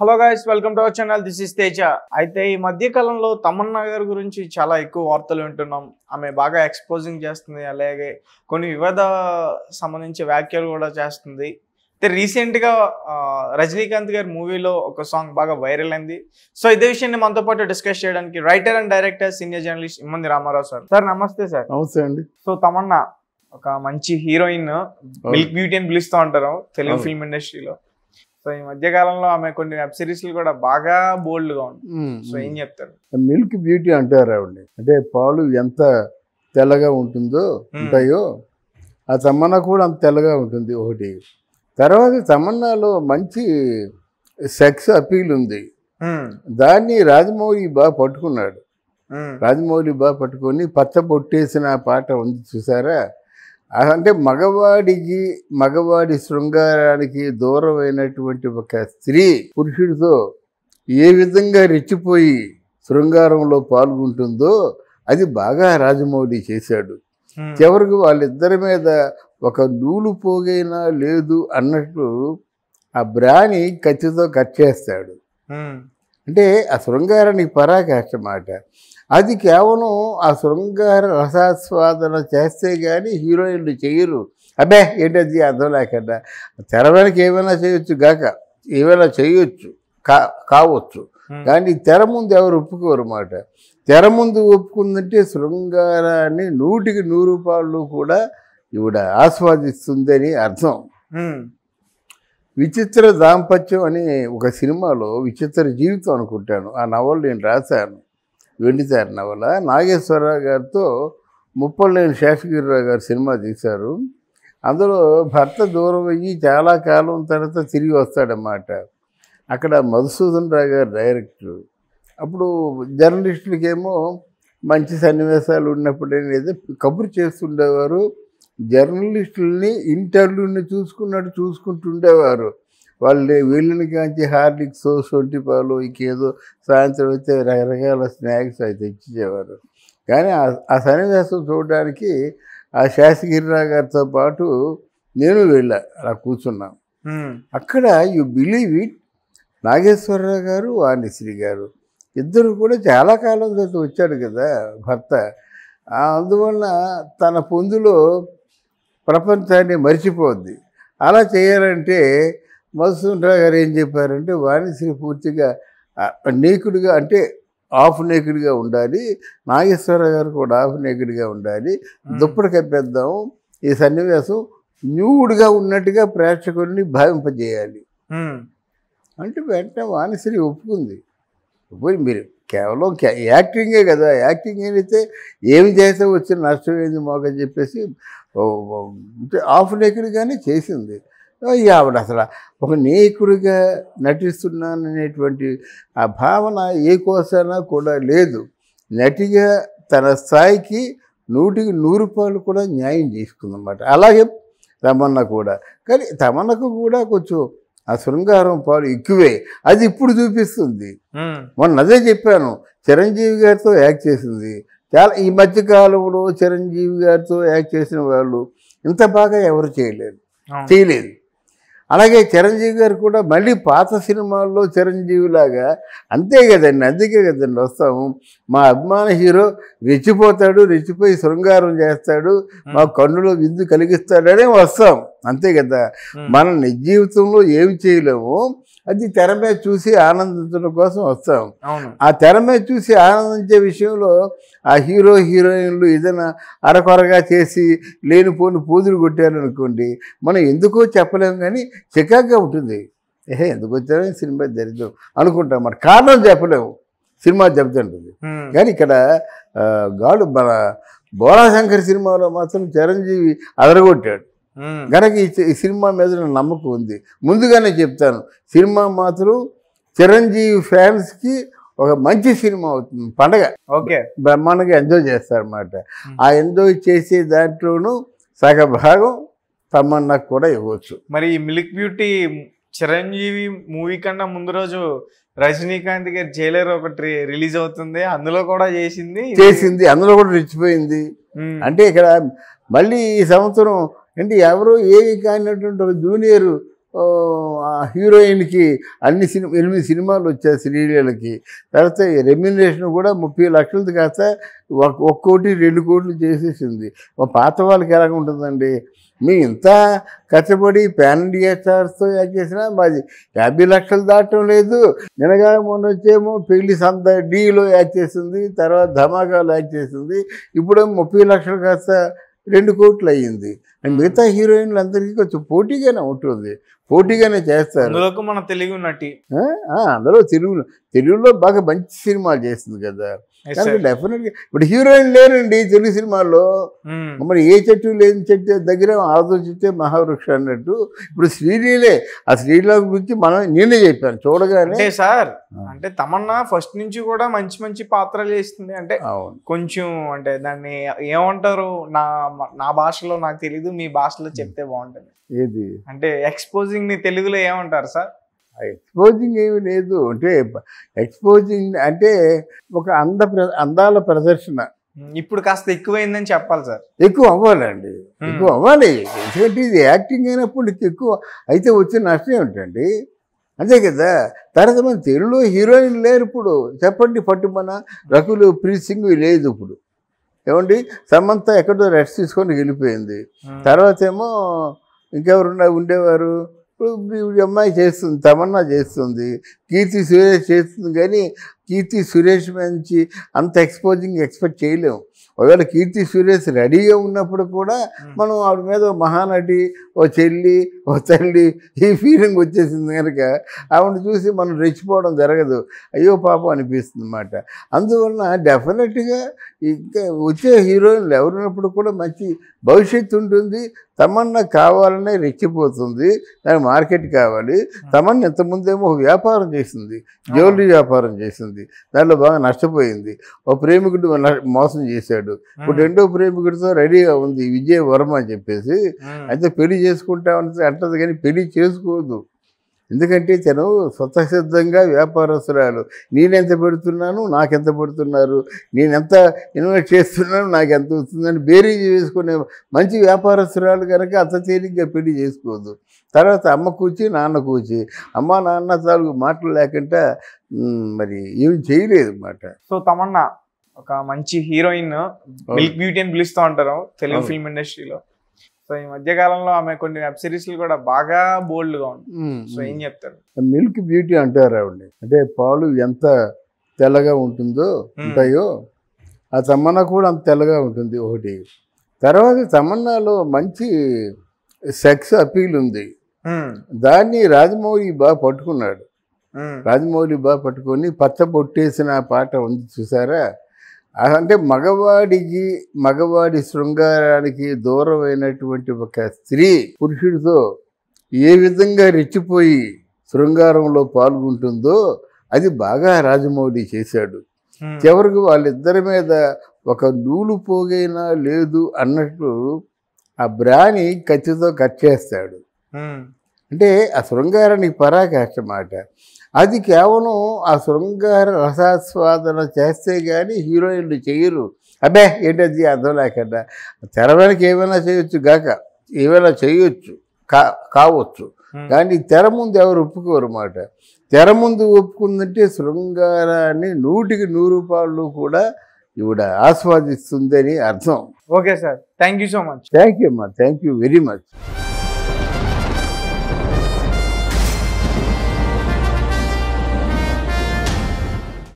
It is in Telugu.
Hello guys welcome to our channel this is Teja అయితే ఈ మధ్య కాలంలో తమన్నా గారి గురించి చాలా ఎక్కువ వార్తలు వింటున్నాం ఆమె బాగా ఎక్స్పోజింగ్ చేస్తుంది అలాగే కొన్ని వివాద సంబంధించి వ్యాఖ్యలు కూడా చేస్తుంది అయితే రీసెంట్గా ఆ, రజనీకాంత్ గారి మూవీలో ఒక సాంగ్ బాగా వైరల్ అయింది సో ఇదే విషయాన్ని మనతో పాటు డిస్కస్ చేయడానికి writer and director senior journalist Immandi Ramarao sir sir నమస్తే సార్ నమస్తే అండి సో తమన్నా ఒక మంచి హీరోయిన్ మిల్క్ బ్యూటీ అని పిలుస్తూ ఉంటారు తెలుగు అవును. ఫిల్మ్ ఇండస్ట్రీలో సో ఈ మధ్య కాలంలో ఆమె కొన్ని వెబ్ సిరీస్లు కూడా బాగా బోల్డ్ గా ఉంది సో ఏం చెప్తారు మిల్క్ బ్యూటీ అంటారు ఆవిడ అంటే పాలు ఎంత తెల్లగా ఉంటుందో ఉంటాయో ఆ తమన్నా కూడా అంత తెల్లగా ఉంటుంది ఒకటి తర్వాత తమన్నాలో మంచి సెక్స్ అపీల్ ఉంది ఉమ్, దాన్ని రాజమౌళి బాగా పట్టుకున్నాడు ఉమ్, రాజమౌళి బాగా పట్టుకొని పచ్చ పొట్టేసిన పాట ఉంది చూసారా ఆ అంటే మగవాడికి మగవాడి శృంగారానికి దూరమైనటువంటి ఒక స్త్రీ పురుషుడితో ఏ విధంగా రెచ్చిపోయి శృంగారంలో పాల్గొంటుందో అది బాగా రాజమౌళి చేశాడు ఉమ్, చివరికి వాళ్ళిద్దరి మీద ఒక నూలు పోగైనా లేదు అన్నట్లు ఆ బ్రాని కత్తితో కట్ చేస్తాడు ఉమ్, అంటే ఆ శృంగారానికి పరాకాష్ట మాట అది కేవలం ఆ శృంగార రసాస్వాదన చేస్తే కానీ హీరోయిన్లు చేయరు అబ్బే ఏంటది అర్థం లేకుండా తెర వెనక ఏమైనా చేయొచ్చు గాక ఏమైనా చేయొచ్చు కా కావచ్చు ఉమ్, కానీ తెర ముందు ఎవరు ఒప్పుకోరు మాట తెర ముందు ఒప్పుకుందంటే శృంగారాన్ని నూటికి నూరు రూపాయలు కూడా ఇవిడ ఆస్వాదిస్తుందని అర్థం ఉమ్, విచిత్ర దాంపత్యం అనే ఒక సినిమాలో విచిత్ర జీవితం అనుకుంటాను ఆ నవల నేను రాశాను వెండితారు నవల నాగేశ్వరరావు గారితో ముప్పలేని శేషగిరిరావు గారు సినిమా తీశారు అందులో భర్త దూరం అయ్యి చాలా కాలం తర్వాత తిరిగి వస్తాడన్నమాట అక్కడ మధుసూదన్ రావు గారు డైరెక్టర్ అప్పుడు జర్నలిస్టులకేమో మంచి సన్నివేశాలు ఉన్నప్పుడు ఏదో కబురు చేస్తుండేవారు జర్నలిస్టుల్ని ఇంటర్వ్యూని చూసుకున్నట్టు చూసుకుంటుండేవారు వాళ్ళు వీళ్ళని కాంచి హార్లిక్స్ సొంటి పాలు ఇంకేదో సాయంత్రం అయితే రకరకాల స్నాక్స్ అయితే ఇచ్చేవారు కానీ ఆ- ఆ సన్నివేశం చూడడానికి ఆ శాసగిరిరావు గారితో పాటు నేను వెళ్ళా అలా కూర్చున్నాం ఉమ్, అక్కడ యు బిలీవ్ ఇట్ నాగేశ్వరరావు గారు వాణిశ్రీ గారు ఇద్దరు కూడా చాలా కాలం తర్వాత వచ్చాడు కదా భర్త ఆ అందువల్ల తన పొందులో ప్రపంచాన్ని మర్చిపోద్ది అలా చేయాలంటే మధుసూదనరావు గారు ఏం చెప్పారంటే వాణిశ్రీ పూర్తిగా ఆ, నేకుడుగా అంటే ఆఫ్ నేకుడుగా ఉండాలి నాగేశ్వరరావు గారు కూడా ఆఫ్ నేకుడుగా ఉండాలి ఉమ్, దుప్పటి కప్పేద్దాం ఈ సన్నివేశం న్యూడ్గా ఉన్నట్టుగా ప్రేక్షకుల్ని భావింపజేయాలి ఉమ్, అంటే వెంటనే వాణిశ్రీ ఒప్పుకుంది ఒప్పుకొని మీరు కేవలం క్యా- యాక్టింగే కదా యాక్టింగ్ అయితే ఏమి చేస్తే వచ్చిన నష్టం ఏంది మాకని చెప్పేసి ఓ, ఓ, అంటే ఆఫ్ నేకుడుగానే చేసింది ఈ ఆవిడ అసలు ఒక నేకుడిగా నటిస్తున్నాననేటువంటి ఆ భావన ఏ కోసానా కూడా లేదు నటిగా తన స్థాయికి నూటికి నూరు రూపాయలు కూడా న్యాయం చేసుకుందన్నమాట అలాగే తమన్నా కూడా కానీ తమన్నకు కూడా కొంచెం ఆ శృంగారం పాలు ఎక్కువే అది ఇప్పుడు చూపిస్తుంది ఉమ్, మొన్న అదే చెప్పాను చిరంజీవి గారితో యాక్ట్ చేసింది చాలా ఈ మధ్య కాలంలో చిరంజీవి గారితో యాక్ట్ చేసిన వాళ్ళు ఇంత బాగా ఎవరు చేయలేదు అవును. చేయలేదు అలాగే చిరంజీవి గారు కూడా మళ్ళీ పాత సినిమాల్లో చిరంజీవి లాగా అంతే కదండి అందుకే కదండి వస్తాము మా అభిమాన హీరో రెచ్చిపోతాడు రెచ్చిపోయి శృంగారం చేస్తాడు మా కన్నులో విందు కలిగిస్తాడనే వస్తాం అంతే కదా ఉమ్, మన నిజ జీవితంలో ఏమి చేయలేము అది తెర మీద చూసి ఆనందించడం కోసం వస్తాం అవును ఆ తెర మీద చూసి ఆనందించే విషయంలో ఆ హీరో హీరోయిన్లు ఏదైనా అరకొరగా చేసి లేనిపోని పూజలు కొట్టారనుకోండి మనం ఎందుకో చెప్పలేము కానీ చికాగ్గా ఉంటుంది ఏహే ఎందుకు వచ్చారో ఈ సినిమా దరిద్రం అనుకుంటాం మరి కారణం చెప్పలేము సినిమా చెప్తుంటుంది ఉమ్, కానీ ఇక్కడ ఆ, గాడు మన బోలాశంకర్ సినిమాలో మాత్రం చిరంజీవి అదరగొట్టాడు ఉమ్, కనుక ఈ సి- ఈ సినిమా మీద నాకు నమ్మకం ఉంది ముందుగానే చెప్తాను సినిమా మాత్రం చిరంజీవి ఫ్యాన్స్కి ఒక మంచి సినిమా అవుతుంది పండగ ఓకే బ్రహ్మాండంగా ఎంజాయ్ చేస్తారన్నమాట ఆ ఎంజాయ్ చేసే దాంట్లోనూ సగ భాగం తమన్నాకు కూడా ఇవ్వచ్చు మరి ఈ మిల్క్ బ్యూటీ చిరంజీవి మూవీ కన్నా ముందు రోజు రజనీకాంత్ గారి జైలర్ ఒకటి రిలీజ్ అవుతుంది అందులో కూడా చేసింది ఇది- చేసింది అందులో కూడా రెచ్చిపోయింది ఉమ్, అంటే ఇక్కడ మళ్ళీ ఈ సంవత్సరం అంటే ఎవరు ఏమి కానినటువంటి ఒక జూనియర్ ఓ, ఆ హీరోయిన్కి అన్ని సినిమా ఎనిమిది సినిమాలు వచ్చాయి శ్రీలీలకి తర్వాత రెమ్యునరేషన్ కూడా ముప్పై లక్షలది కాస్త ఒక ఒక కోటి రెండు కోట్లు చేసేసింది మా పాత వాళ్ళకి ఎలాగ ఉంటుందండి మీ ఇంత కష్టపడి ప్యాన్ ఇండియా స్టార్స్తో యాక్ట్ చేసినా మాది యాభై లక్షలు దాటం లేదు నినగా మొన్న వచ్చేమో పెళ్లి సంత డీలో యాక్ట్ చేసింది తర్వాత ధమాకాలో యాక్ట్ చేసింది ఇప్పుడు ముప్పై లక్షలు కాస్త రెండు కోట్లు అయ్యింది అండ్ మిగతా హీరోయిన్లు అందరికీ కొంచెం పోటీగానే ఉంటుంది పోటీగానే చేస్తారు అందులోకి మన తెలుగు నటి ఆ, ఆ, అందులో తెలుగులో తెలుగులో బాగా మంచి సినిమాలు చేస్తుంది కదా Yes, కనుక sir. డెఫినెట్గా ఇప్పుడు హీరోయిన్ లేరండి తెలుగు సినిమాల్లో మ్మ్. మరి ఏ చెట్టు లేని చెట్టు దగ్గర ఆలోచిస్తే మహావృక్ష అన్నట్టు ఇప్పుడు శ్రీలీలే ఆ శ్రీలీల గురించి మనం నేనే చెప్పాను చూడగానే అంటే సార్ ఆ. అంటే తమన్నా ఫస్ట్ నుంచి కూడా మంచి మంచి పాత్రలు చేస్తుంది అంటే అవును కొంచెం అంటే దాన్ని ఏమంటారు నా నా భాషలో నాకు తెలీదు మీ భాషలో చెప్తే బాగుంటుంది ఏది అంటే ఎక్స్పోజింగ్ ని తెలుగులో ఏమంటారు సార్ ఎక్స్పోజింగ్ ఏమి లేదు అంటే ఎక్స్పోజింగ్ అంటే ఒక అంద ప్ర- అందాల ప్రదర్శన ఇప్పుడు కాస్త ఎక్కువైందని చెప్పాలి సార్ ఎక్కువ అవ్వాలండి ఎక్కువ అవ్వాలి ఎందుకంటే ఇది యాక్టింగ్ అయినప్పుడు నీకు ఎక్కువ అయితే వచ్చే నష్టం ఏమిటండి అంతే కదా తర్వాత మన తెలుగులో హీరోయిన్ లేరు ఇప్పుడు చెప్పండి పట్టుమన రకులు ప్రీత్ సింగ్ లేదు ఇప్పుడు ఏమండి సమంత ఎక్కడో రెస్ట్ తీసుకొని వెళ్ళిపోయింది మ్మ్. తర్వాత ఏమో ఇంకెవరు ఉన్న- ఉండేవారు ఇప్పుడు ఈ అమ్మాయి చేస్తుంది తమన్నా చేస్తుంది కీర్తి సురేష్ చేస్తుంది కానీ కీర్తి సురేష్ మంచి అంత ఎక్స్పోజింగ్ ఎక్స్పెక్ట్ చేయలేము ఒకవేళ కీర్తి సురేష్ రెడీగా ఉన్నప్పుడు కూడా మనం ఆవిడ మీద ఓ మహానటి ఓ చెల్లి ఓ తల్లి ఈ ఫీలింగ్ వచ్చేసింది కనుక ఆవిడ చూసి మనం రెచ్చిపోవడం జరగదు అయ్యో పాపం అనిపిస్తుంది అన్నమాట అందువలన డెఫినెట్గా ఇంకా వచ్చే హీరోయిన్లు ఎవరున్నప్పుడు కూడా మంచి భవిష్యత్తు ఉంటుంది తమన్నా కావాలనే రెచ్చిపోతుంది దానికి మార్కెట్ కావాలి తమన్నా ఇంతకుముందేమో ఒక వ్యాపారం చేసింది జ్యువెలరీ వ్యాపారం చేసింది దాంట్లో బాగా నష్టపోయింది ఓ ప్రేమికుడు న- మోసం చేశాడు ఇప్పుడు రెండో ప్రేమికుడితో రెడీగా ఉంది విజయ్ వర్మ అని చెప్పేసి మ్మ్. అయితే పెళ్లి చేసుకుంటా అంటే అంటది కానీ పెళ్లి చేసుకోదు ఎందుకంటే తను స్వతసిద్ధంగా వ్యాపారస్తురాలు నేనెంత పెడుతున్నాను నాకెంత పెడుతున్నారు నేనెంత ఇన్వెస్ట్ చేస్తున్నాను నాకు ఎంత వస్తుందని బేరీజ్ వేసుకునే మంచి వ్యాపారస్తురాలు కనుక అంత తేలిగ్గా పెళ్లి చేసుకోదు తర్వాత అమ్మ కూర్చి నాన్న కూర్చి అమ్మ నాన్న తాలూకు మాటలు లేకుండా మ్, మరి ఏమి చేయలేదు అన్నమాట సో తమన్నా ఒక మంచి హీరోయిన్ మిల్క్ బ్యూటీ అని పిలుస్తూ ఉంటారు తెలుగు అవును. ఫిల్మ్ ఇండస్ట్రీలో సో ఈ మధ్య కాలంలో ఆమె కొన్ని వెబ్ సిరీస్లు కూడా బాగా బోల్డ్ గా ఉంది సో ఏం చెప్తారు మిల్క్ బ్యూటీ అంటారు ఆవిడ అంటే పాలు ఎంత తెల్లగా ఉంటుందో ఉంటాయో ఆ తమన్నా కూడా అంత తెల్లగా ఉంటుంది ఒకటి తర్వాత తమన్నాలో మంచి సెక్స్ అపీల్ ఉంది మ్మ్. దాన్ని రాజమౌళి బాగా పట్టుకున్నాడు మ్మ్. రాజమౌళి బాగా పట్టుకొని పచ్చబొట్టేసిన పాట ఉంది చూసారా ఆ అంటే మగవాడికి మగవాడి శృంగారానికి దూరమైనటువంటి ఒక స్త్రీ పురుషుడితో ఏ విధంగా రెచ్చిపోయి శృంగారంలో పాల్గొంటుందో అది బాగా రాజమౌళి చేశాడు మ్మ్. చివరికి వాళ్ళిద్దరి మీద ఒక నూలు పోగైనా లేదు అన్నట్టు ఆ బ్రాని కత్తితో కట్ చేస్తాడు మ్మ్. అంటే ఆ శృంగారానికి పరాకాష్ట మాట అది కేవలం ఆ శృంగార రసాస్వాదన చేస్తే కానీ హీరోయిన్లు చేయరు అబ్బే ఏంటది అర్థం లేకుండా తెర వెనక ఏమైనా చేయొచ్చు గాక ఏమైనా చేయొచ్చు కా కావచ్చు మ్మ్. కానీ తెర ముందు ఎవరు ఒప్పుకోరు మాట తెర ముందు ఒప్పుకుందంటే శృంగారాన్ని నూటికి నూరు రూపాయలు కూడా ఇవిడ ఆస్వాదిస్తుందని అర్థం okay sir thank you so much thank you అమ్మా థ్యాంక్ యూ వెరీ మచ్